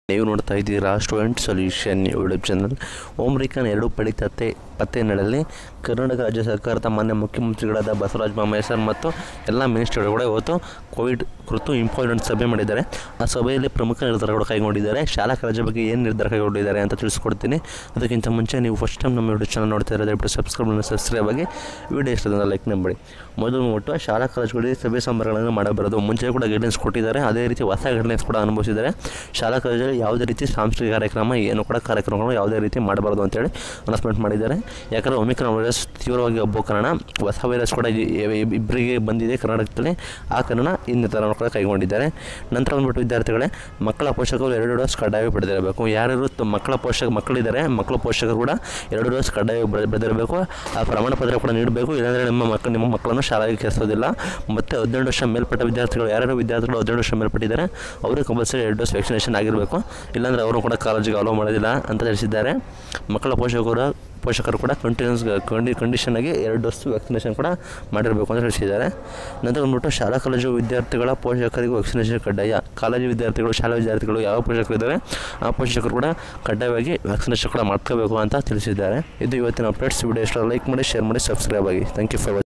ನೀವು ನೋಡ್ತಾ ಇದ್ದೀರಾ ಸ್ಟೂಡೆಂಟ್ ಸೊಲ್ಯೂಷನ್ ಯೂಟ್ಯೂಬ್ ಚಾನಲ್ ಓಮ್ರಿಕನ್ ಎರಡು ಪಡಿತತೆ ಪತ್ತೆ ನಡೆಯಲಿ ಕರ್ನಾಟಕ ರಾಜ್ಯ ಸರ್ಕಾರದ ಮಾನ್ಯ ಮುಖ್ಯಮಂತ್ರಿಗಳಾದ ಬಸವರಾಜ ಬೊಮ್ಮಾಯಿ ಸರ್ ಮತ್ತು ಎಲ್ಲ ಮಿನಿಸ್ಟರ್ಗಳು ಕೂಡ ಇವತ್ತು ಕೋವಿಡ್ ಕುರಿತು ಇಂಪಾರ್ಟೆಂಟ್ ಸಭೆ ಮಾಡಿದ್ದಾರೆ ಆ ಸಭೆಯಲ್ಲಿ ಪ್ರಮುಖ ನಿರ್ಧಾರಗಳು ಕೈಗೊಂಡಿದ್ದಾರೆ ಶಾಲಾ ಕಾಲೇಜು ಬಗ್ಗೆ ಏನು ನಿರ್ಧಾರ ಕೈಗೊಂಡಿದ್ದಾರೆ ಅಂತ ತಿಳಿಸ್ಕೊಡ್ತೀನಿ ಅದಕ್ಕಿಂತ ಮುಂಚೆ ನೀವು ಫಸ್ಟ್ ಟೈಮ್ ನಮ್ಮ ಯೂಟ್ಯೂಬ್ ಚಾನಲ್ ನೋಡ್ತಾ ಇರೋದು ದಯವಿಟ್ಟು ಸಬ್ಸ್ಕ್ರೈಬ್ ಸಬ್ಸ್ಕ್ರೈಬ್ ಆಗಿ ವಿಡಿಯೋ ಇಷ್ಟದಿಂದ ಲೈಕ್ ಮಾಡಿ ಮೊದಲು ಬಿಟ್ಟು ಶಾಲಾ ಕಾಲೇಜುಗಳಿಗೆ ಸಭೆ ಸಂಬರಗಳನ್ನು ಮಾಡಬಾರದು ಮುಂಚೆ ಕೂಡ ಗೈಡೆನ್ಸ್ ಕೊಟ್ಟಿದ್ದಾರೆ ಅದೇ ರೀತಿ ಹೊಸ ಗೈಡೆನ್ಸ್ ಕೂಡ ಅನುಭವಿಸಿದ್ದಾರೆ ಶಾಲಾ ಕಾಲೇಜಲ್ಲಿ ಯಾವುದೇ ರೀತಿ ಸಾಂಸ್ಕೃತಿಕ ಕಾರ್ಯಕ್ರಮ ಏನು ಕೂಡ ಕಾರ್ಯಕ್ರಮಗಳು ಯಾವುದೇ ರೀತಿ ಮಾಡಬಾರ್ದು ಅಂತೇಳಿ ಅನೌನ್ಸ್ಮೆಂಟ್ ಮಾಡಿದ್ದಾರೆ ಯಾಕಂದರೆ ಒಮಿಕ್ರಾನ್ ವೈರಸ್ ತೀವ್ರವಾಗಿ ಹಬ್ಬೋ ಕಾರಣ ಹೊಸ ವೈರಸ್ ಕೂಡ ಇ- ಇ- ಇಬ್ಬರಿಗೆ ಬಂದಿದೆ ಕರ್ನಾಟಕದಲ್ಲಿ ಆ ಕಾರಣ ಈ ನಿರ್ಧಾರವನ್ನು ಕೂಡ ಕೈಗೊಂಡಿದ್ದಾರೆ ನಂತರ ಬಂದ್ಬಿಟ್ಟು ವಿದ್ಯಾರ್ಥಿಗಳೇ ಮಕ್ಕಳ ಪೋಷಕರು ಎರಡು ಡೋಸ್ ಕಡ್ಡಾಯ ಪಡೆದಿರಬೇಕು ಯಾರ್ಯಾರು ತ- ಮಕ್ಕಳ ಪೋಷಕ ಮಕ್ಕಳಿದ್ದಾರೆ ಮಕ್ಕಳ ಪೋಷಕರು ಕೂಡ ಎರಡು ಡೋಸ್ ಕಡ್ಡಾಯ ಬ- ಬರೆದಿರಬೇಕು ಆ ಪ್ರಮಾಣ ಪತ್ರ ಕೂಡ ನೀಡಬೇಕು ಇಲ್ಲಾಂದರೆ ನಿಮ್ಮ ಮಕ್ಕಳು ನಿಮ್ಮ ಮಕ್ಕಳನ್ನು ಶಾಲೆಗೆ ಕರೆಸೋದಿಲ್ಲ ಮತ್ತು ಹದಿನೆಂಟು ವರ್ಷ ಮೇಲ್ಪಟ್ಟ ವಿದ್ಯಾರ್ಥಿಗಳು ಯಾರ್ಯಾರು ವಿದ್ಯಾರ್ಥಿಗಳು ಹದಿನೆಂಟು ವರ್ಷ ಮೇಲ್ಪಟ್ಟಿದ್ದಾರೆ ಅವರು ಕಂಪಲ್ಸರಿ ಎರಡು ಡೋಸ್ ವ್ಯಾಕ್ಸಿನೇಷನ್ ಆಗಿರಬೇಕು ಇಲ್ಲಾಂದರೆ ಅವರು ಕೂಡ ಕಾಲೇಜಿಗೆ ಅಲೋ ಮಾಡೋದಿಲ್ಲ ಅಂತ ತಿಳಿಸಿದ್ದಾರೆ ಮಕ್ಕಳ ಪೋಷಕರು ಪೋಷಕರು ಕೂಡ ಕಂಟಿನ್ಯೂಸ್ ಕಂಡಿ ಕಂಡೀಷನ್ನಾಗಿ ಎರಡು ಡೋಸ್ ವ್ಯಾಕ್ಸಿನೇಷನ್ ಕೂಡ ಮಾಡಿರಬೇಕು ಅಂತ ತಿಳಿಸಿದ್ದಾರೆ ನಂತರ ಬಂದ್ಬಿಟ್ಟು ಶಾಲಾ ಕಾಲೇಜು ವಿದ್ಯಾರ್ಥಿಗಳ ಪೋಷಕರಿಗೂ ವ್ಯಾಕ್ಸಿನೇಷನ್ ಕಡ್ಡಾಯ ಕಾಲೇಜು ವಿದ್ಯಾರ್ಥಿಗಳು ಶಾಲಾ ವಿದ್ಯಾರ್ಥಿಗಳು ಯಾವ ಪೋಷಕರು ಇದ್ದಾರೆ ಆ ಪೋಷಕರು ಕೂಡ ಕಡ್ಡಾಯವಾಗಿ ವ್ಯಾಕ್ಸಿನೇಷನ್ ಕೂಡ ಮಾಡ್ಕೋಬೇಕು ಅಂತ ತಿಳಿಸಿದ್ದಾರೆ ಇದು ಇವತ್ತಿನ ಅಪ್ಡೇಟ್ಸ್ ವಿಡಿಯೋ ಇಷ್ಟ ಲೈಕ್ ಮಾಡಿ ಶೇರ್ ಮಾಡಿ ಸಬ್ಸ್ಕ್ರೈಬ್ ಆಗಿ ಥ್ಯಾಂಕ್ ಯು ಫಾರ್